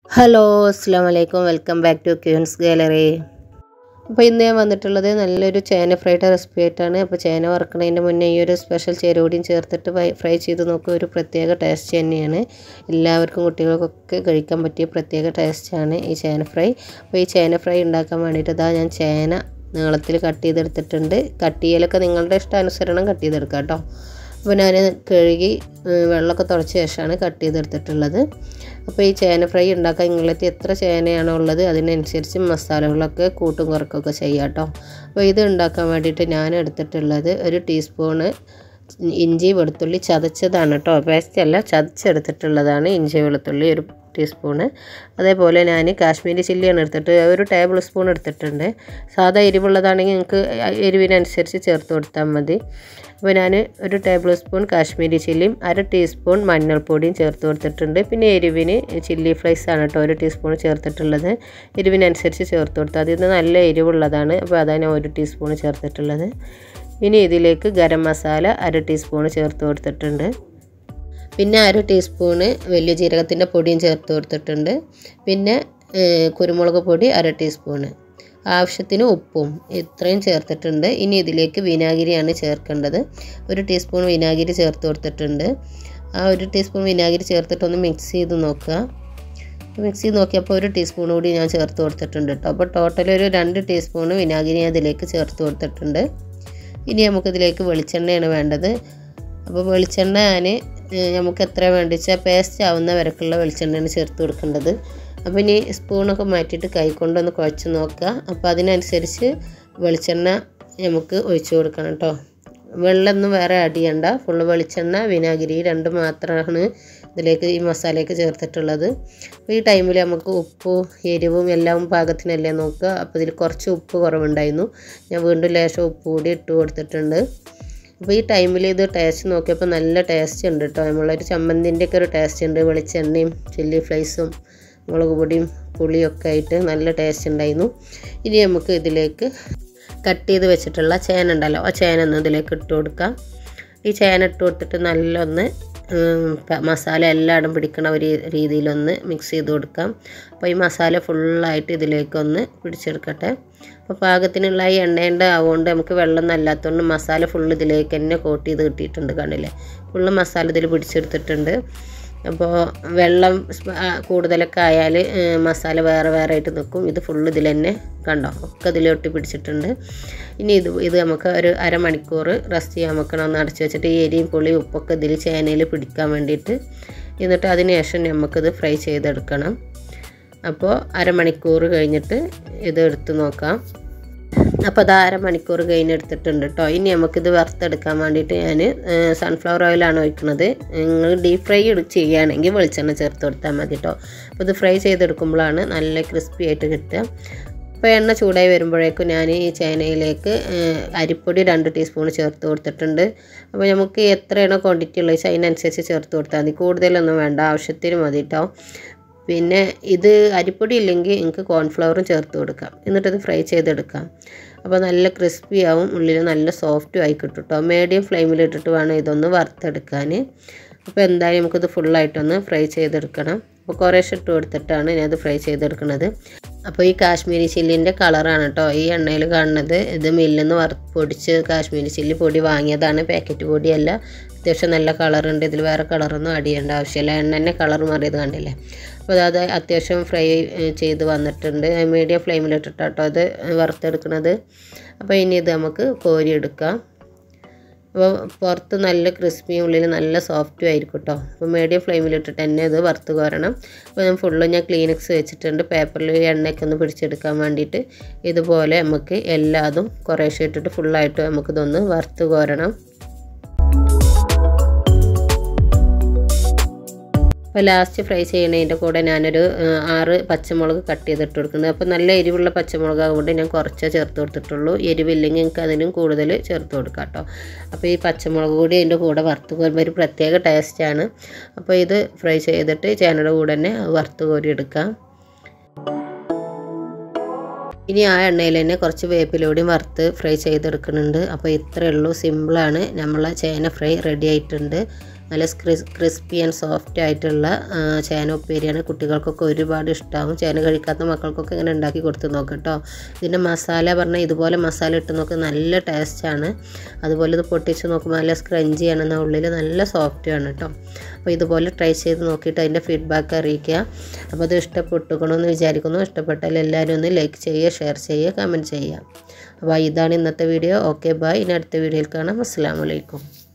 hello അസ്സാം വലൈക്കും welcome back to Queen's Gallery അപ്പോൾ ഇന്ന് ഞാൻ വന്നിട്ടുള്ളത് നല്ലൊരു ചേന ഫ്രൈയുടെ റെസിപ്പി ആയിട്ടാണ് അപ്പോൾ ചേന വറക്കുന്നതിൻ്റെ മുന്നേ ഈ ഒരു സ്പെഷ്യൽ ചേരുകൂടിയും ചേർത്തിട്ട് ഫ്രൈ ഫ്രൈ ചെയ്ത് നോക്കുക ഒരു പ്രത്യേക ടേസ്റ്റ് തന്നെയാണ് എല്ലാവർക്കും കുട്ടികൾക്കൊക്കെ കഴിക്കാൻ പറ്റിയ പ്രത്യേക ടേസ്റ്റാണ് ഈ ചേന ഫ്രൈ അപ്പോൾ ഈ ചേന ഫ്രൈ ഉണ്ടാക്കാൻ വേണ്ടിയിട്ട് ഇതാ ഞാൻ ചേന നീളത്തിൽ കട്ട് ചെയ്തെടുത്തിട്ടുണ്ട് കട്ട് ചെയ്യലൊക്കെ നിങ്ങളുടെ ഇഷ്ടാനുസരണം കട്ട് ചെയ്തെടുക്കാം കേട്ടോ അപ്പോൾ ഞാൻ കഴുകി ഏഹ്, വെള്ളമൊക്കെ തുടച്ച ശേഷമാണ് കട്ട് ചെയ്തെടുത്തിട്ടുള്ളത് അപ്പോൾ ഈ ചേന ഫ്രൈ ഉണ്ടാക്കാൻ നിങ്ങളെത്തി എത്ര ചേനയാണോ ഉള്ളത് അതിനനുസരിച്ച് മസാലകളൊക്കെ കൂട്ടും കുറക്കൊക്കെ ചെയ്യാം കേട്ടോ അപ്പോൾ ഇത് ഉണ്ടാക്കാൻ വേണ്ടിയിട്ട് ഞാൻ എടുത്തിട്ടുള്ളത് ഒരു ടീസ്പൂണ് ഇഞ്ചി വെളുത്തുള്ളി ചതച്ചതാണ് കേട്ടോ പേസ്റ്റ് അല്ല ചതച്ചെടുത്തിട്ടുള്ളതാണ് ഇഞ്ചി വെളുത്തുള്ളി ഒരു ടീസ്പൂണ് അതേപോലെ ഞാൻ കാശ്മീരി ചില്ലിയാണ് എടുത്തിട്ട് ഒരു ടേബിൾ സ്പൂൺ എടുത്തിട്ടുണ്ട് സാധാ എരിവുള്ളതാണെങ്കിൽ നിങ്ങൾക്ക് എരിവിനനുസരിച്ച് ചേർത്ത് കൊടുത്താൽ മതി അപ്പോൾ ഞാൻ ഒരു ടേബിൾ സ്പൂൺ കാശ്മീരി ചില്ലിയും അര ടീസ്പൂൺ മഞ്ഞൾപ്പൊടിയും ചേർത്ത് കൊടുത്തിട്ടുണ്ട് പിന്നെ എരിവിന് ചില്ലി ഫ്ലേക്സ് ആണ് കേട്ടോ ഒരു ടീസ്പൂൺ ചേർത്തിട്ടുള്ളത് എരിവിനനുസരിച്ച് ചേർത്ത് കൊടുത്താൽ അതിൽ നിന്ന് നല്ല എരിവുള്ളതാണ് അപ്പോൾ അതാണ് ഞാൻ ഒരു ടീസ്പൂൺ ചേർത്തിട്ടുള്ളത് ഇനി ഇതിലേക്ക് ഗരം മസാല അര ടീസ്പൂൺ ചേർത്ത് കൊടുത്തിട്ടുണ്ട് പിന്നെ അര ടീസ്പൂണ് വലിയ ജീരകത്തിൻ്റെ പൊടിയും ചേർത്ത് കൊടുത്തിട്ടുണ്ട് പിന്നെ ഏഹ്, കുരുമുളക് പൊടി അര ടീസ്പൂണ് ആവശ്യത്തിന് ഉപ്പും ഇത്രയും ചേർത്തിട്ടുണ്ട് ഇനി ഇതിലേക്ക് വിനാഗിരിയാണ് ചേർക്കേണ്ടത് ഒരു ടീസ്പൂൺ വിനാഗിരി ചേർത്ത് കൊടുത്തിട്ടുണ്ട് ആ ഒരു ടീസ്പൂൺ വിനാഗിരി ചേർത്തിട്ടൊന്ന് മിക്സ് ചെയ്ത് നോക്കുക മിക്സ് ചെയ്ത് നോക്കിയപ്പോൾ ഒരു ടീസ്പൂൺ കൂടി ഞാൻ ചേർത്ത് കൊടുത്തിട്ടുണ്ട് കേട്ടോ അപ്പോൾ ടോട്ടൽ ഒരു രണ്ട് ടീസ്പൂൺ വിനാഗിരി ഞാൻ ഇതിലേക്ക് ചേർത്ത് കൊടുത്തിട്ടുണ്ട് ഇനി നമുക്കിതിലേക്ക് വെളിച്ചെണ്ണയാണ് വേണ്ടത് അപ്പോൾ വെളിച്ചെണ്ണ ഞാൻ നമുക്ക് എത്ര വേണ്ടിച്ചാൽ പേസ്റ്റ് ആവുന്ന വരക്കുള്ള വെളിച്ചെണ്ണയാണ് ചേർത്ത് കൊടുക്കേണ്ടത് അപ്പോൾ ഇനി സ്പൂണൊക്കെ മാറ്റിയിട്ട് കൈകൊണ്ടൊന്ന് കുഴച്ച് നോക്കുക അപ്പോൾ അതിനനുസരിച്ച് വെളിച്ചെണ്ണ നമുക്ക് ഒഴിച്ചു കൊടുക്കണം കേട്ടോ വെള്ളമൊന്നും വേറെ ആഡ് ചെയ്യണ്ട ഫുള്ള് വെളിച്ചെണ്ണ വിനാഗിരി രണ്ട് മാത്രമാണ് ഇതിലേക്ക് ഈ മസാലയൊക്കെ ചേർത്തിട്ടുള്ളത് അപ്പോൾ ഈ ടൈമിൽ നമുക്ക് ഉപ്പും എരിവും എല്ലാം പാകത്തിനല്ലേ നോക്കുക അപ്പോൾ ഇതിൽ കുറച്ച് ഉപ്പ് കുറവുണ്ടായിരുന്നു ഞാൻ വീണ്ടും ലേശം ഉപ്പ് കൂടി ഇട്ട് കൊടുത്തിട്ടുണ്ട് അപ്പോൾ ഈ ടൈമിൽ ഇത് ടേസ്റ്റ് നോക്കിയപ്പോൾ നല്ല ടേസ്റ്റ് ഉണ്ട് കേട്ടോ നമ്മളൊരു ചമ്മന്തിൻ്റെ ഒക്കെ ഒരു ടേസ്റ്റ് ഉണ്ട് വെളിച്ചെണ്ണയും ചില്ലി ഫ്ലേസും മുളക് പൊടിയും പുളിയൊക്കെ ആയിട്ട് നല്ല ടേസ്റ്റ് ഉണ്ടായിരുന്നു ഇനി നമുക്ക് ഇതിലേക്ക് കട്ട് ചെയ്ത് വെച്ചിട്ടുള്ള ചേന ഉണ്ടല്ലോ ആ ചേന ഒന്ന് ഇതിലേക്ക് ഇട്ട് കൊടുക്കാം ഈ ചേന ഇട്ട് കൊടുത്തിട്ട് നല്ലൊന്ന് ഉം, പ- മസാല എല്ലായിടും പിടിക്കണ ഒരു രീതിയിലൊന്ന് മിക്സ് ചെയ്ത് കൊടുക്കാം അപ്പോൾ ഈ മസാല ഫുള്ളായിട്ട് ഇതിലേക്കൊന്ന് പിടിച്ചെടുക്കട്ടെ അപ്പോൾ പാകത്തിനുള്ള ഈ എണ്ണേണ്ട ആവുകൊണ്ട് നമുക്ക് വെള്ളം നല്ലാത്തതുകൊണ്ട് മസാല ഫുള്ള് ഇതിലേക്ക് തന്നെ കോട്ട് ചെയ്ത് കിട്ടിയിട്ടുണ്ട് കണ്ടില്ലേ ഫുള്ള് മസാല ഇതിൽ പിടിച്ചെടുത്തിട്ടുണ്ട് അപ്പോൾ വെള്ളം സ്പ- ആ, കൂടുതലൊക്കെ ആയാൽ മസാല വേറെ വേറെ ആയിട്ട് നിൽക്കും ഇത് ഫുള്ള് ഇതിൽ തന്നെ കണ്ടോ ഒക്കെ ഇതിലൊട്ടി പിടിച്ചിട്ടുണ്ട് ഇനി ഇത് ഇത് നമുക്ക് ഒരു അരമണിക്കൂർ റെസ്റ്റ് ചെയ്യാൻ വെക്കണം ഒന്ന് അടച്ച് വെച്ചിട്ട് ഈ എരിയും പുളിയും ഉപ്പൊക്കെ ഇതിൽ ചേനയിൽ പിടിക്കാൻ വേണ്ടിയിട്ട് എന്നിട്ട് അതിന് ശേഷം നമുക്കിത് ഫ്രൈ ചെയ്തെടുക്കണം അപ്പോൾ അരമണിക്കൂർ കഴിഞ്ഞിട്ട് ഇത് എടുത്ത് നോക്കാം അപ്പോൾ അത് അരമണിക്കൂർ കഴിഞ്ഞെടുത്തിട്ടുണ്ട് കേട്ടോ ഇനി നമുക്കിത് വറുത്തെടുക്കാൻ വേണ്ടിയിട്ട് ഞാൻ സൺഫ്ലവർ ഓയിലാണ് ഒഴിക്കുന്നത് നിങ്ങൾ ഡീപ് ഫ്രൈ ചെയ്യുകയാണെങ്കിൽ വെളിച്ചെണ്ണ ചേർത്ത് കൊടുത്താൽ മതി കേട്ടോ അപ്പോൾ ഇത് ഫ്രൈ ചെയ്തെടുക്കുമ്പോഴാണ് നല്ല ക്രിസ്പി ആയിട്ട് കിട്ടുക അപ്പോൾ എണ്ണ ചൂടായി വരുമ്പോഴേക്കും ഞാൻ ഈ ചേനയിലേക്ക് ഏഹ്, അരിപ്പൊടി രണ്ട് ടീസ്പൂൺ ചേർത്ത് കൊടുത്തിട്ടുണ്ട് അപ്പോൾ നമുക്ക് എത്രയാണോ ക്വാണ്ടിറ്റി ഉള്ളത് വെച്ചാൽ അതിനനുസരിച്ച് ചേർത്ത് കൊടുത്താൽ മതി കൂടുതലൊന്നും വേണ്ട ആവശ്യത്തിന് മതി കേട്ടോ പിന്നെ ഇത് അരിപ്പൊടി ഇല്ലെങ്കിൽ എനിക്ക് കോൺഫ്ലവറും ചേർത്ത് കൊടുക്കാം എന്നിട്ട് ഇത് ഫ്രൈ ചെയ്തെടുക്കാം അപ്പോൾ നല്ല ക്രിസ്പി ആവും ഉള്ളിൽ നല്ല സോഫ്റ്റും ആയി കിട്ടും കേട്ടോ മീഡിയം ഫ്ലെയിമിൽ ഇട്ടിട്ട് വേണം ഇതൊന്ന് വറുത്തെടുക്കാൻ അപ്പോൾ എന്തായാലും നമുക്കിത് ഫുള്ളായിട്ടൊന്ന് ഫ്രൈ ചെയ്തെടുക്കണം അപ്പോൾ കുറേശ്ശെ ഇട്ട് കൊടുത്തിട്ടാണ് ഞാനത് ഫ്രൈ ചെയ്തെടുക്കുന്നത് അപ്പോൾ ഈ കാശ്മീരി ചില്ലിൻ്റെ കളറാണ് കേട്ടോ ഈ എണ്ണയിൽ കാണുന്നത് ഇത് മില്ലിൽ നിന്ന് വറുത്ത് പൊടിച്ച് കാശ്മീരി ചില്ലി പൊടി വാങ്ങിയതാണ് പാക്കറ്റ് പൊടിയല്ല അത്യാവശ്യം നല്ല കളറുണ്ട് ഇതിൽ വേറെ കളറൊന്നും ആഡ് ചെയ്യേണ്ട ആവശ്യമില്ല എണ്ണ തന്നെ കളർ മാറിയത് കണ്ടില്ലേ അപ്പോൾ അത് അത്യാവശ്യം ഫ്രൈ ഏഹ്, ചെയ്ത് വന്നിട്ടുണ്ട് മീഡിയം ഫ്ലെയിമിലിട്ടിട്ടാട്ടോ ഇത് വറുത്തെടുക്കുന്നത് അപ്പോൾ ഇനി ഇത് നമുക്ക് കോരിയെടുക്കാം അപ്പോൾ പുറത്ത് നല്ല ക്രിസ്പിയും ഉള്ളിൽ നല്ല സോഫ്റ്റും ആയിരിക്കും കേട്ടോ അപ്പോൾ മീഡിയം ഫ്ലെയിമിലിട്ടിട്ട് തന്നെ ഇത് വറുത്ത് കോരണം അപ്പോൾ ഞാൻ ഫുള്ള് ഞാൻ ക്ലീനിക്സ് വെച്ചിട്ടുണ്ട് പേപ്പറിൽ എണ്ണയൊക്കെ ഒന്ന് പിടിച്ചെടുക്കാൻ വേണ്ടിയിട്ട് ഇതുപോലെ നമുക്ക് എല്ലാതും കുറേശ്ശെ ഇട്ടിട്ട് ഫുള്ളായിട്ട് നമുക്കിതൊന്ന് വറുത്ത് കോരണം അപ്പോൾ ലാസ്റ്റ് ഫ്രൈ ചെയ്യണതിൻ്റെ കൂടെ ഞാനൊരു ആ, ആറ് പച്ചമുളക് കട്ട് ചെയ്തിട്ട് കൊടുക്കുന്നത് അപ്പോൾ നല്ല എരിവുള്ള പച്ചമുളക് ആയതുകൊണ്ട് ഞാൻ കുറച്ചേ ചേർത്ത് കൊടുത്തിട്ടുള്ളൂ എരിവില്ലെങ്കിൽ നിങ്ങൾക്ക് അതിനും കൂടുതൽ ചേർത്ത് കൊടുക്കാം കേട്ടോ അപ്പോൾ ഈ പച്ചമുളക് കൂടി അതിൻ്റെ കൂടെ വറുത്ത് കോരുമ്പോൾ ഒരു പ്രത്യേക ടേസ്റ്റാണ് അപ്പോൾ ഇത് ഫ്രൈ ചെയ്തിട്ട് ചേനയുടെ കൂടെ തന്നെ വറുത്ത് കോരി എടുക്കാം ഇനി ആ എണ്ണയിൽ തന്നെ കുറച്ച് വേപ്പിലൂടെയും വറുത്ത് ഫ്രൈ ചെയ്തെടുക്കുന്നുണ്ട് അപ്പോൾ ഇത്രയേ ഉള്ളൂ സിമ്പിളാണ് നമ്മളെ ചേന ഫ്രൈ റെഡി ആയിട്ടുണ്ട് നല്ല ക്രിസ്പി ആൻഡ് സോഫ്റ്റ് ആയിട്ടുള്ള ആ, ചേന ഉപ്പേരിയാണ് കുട്ടികൾക്കൊക്കെ ഒരുപാട് ഇഷ്ടമാവും ചേന കഴിക്കാത്ത മക്കൾക്കൊക്കെ ഇങ്ങനെ ഉണ്ടാക്കി കൊടുത്ത് നോക്കാം കേട്ടോ ഇതിൻ്റെ മസാല പറഞ്ഞാൽ ഇതുപോലെ മസാല ഇട്ട് നോക്ക് നല്ല ടേസ്റ്റാണ് അതുപോലെ ഇത് പൊട്ടിച്ച് നോക്കുമ്പോൾ നല്ല സ്ക്രഞ്ചിയാണ് എന്നാൽ ഉള്ളിൽ നല്ല സോഫ്റ്റ് ആണ് കേട്ടോ അപ്പോൾ ഇതുപോലെ ട്രൈ ചെയ്ത് നോക്കിയിട്ട് അതിൻ്റെ ഫീഡ്ബാക്ക് അറിയിക്കുക അപ്പോൾ അത് ഇഷ്ടപ്പെട്ടുക്കണമെന്ന് വിചാരിക്കുന്നു ഇഷ്ടപ്പെട്ടാൽ എല്ലാവരും ഒന്ന് ലൈക്ക് ചെയ്യുക ഷെയർ ചെയ്യുക കമൻറ്റ് ചെയ്യുക അപ്പോൾ ഇതാണ് ഇന്നത്തെ വീഡിയോ ഓക്കെ ബൈ ഇനി അടുത്ത വീഡിയോയിൽ കാണാം അസ്സാം വലൈക്കും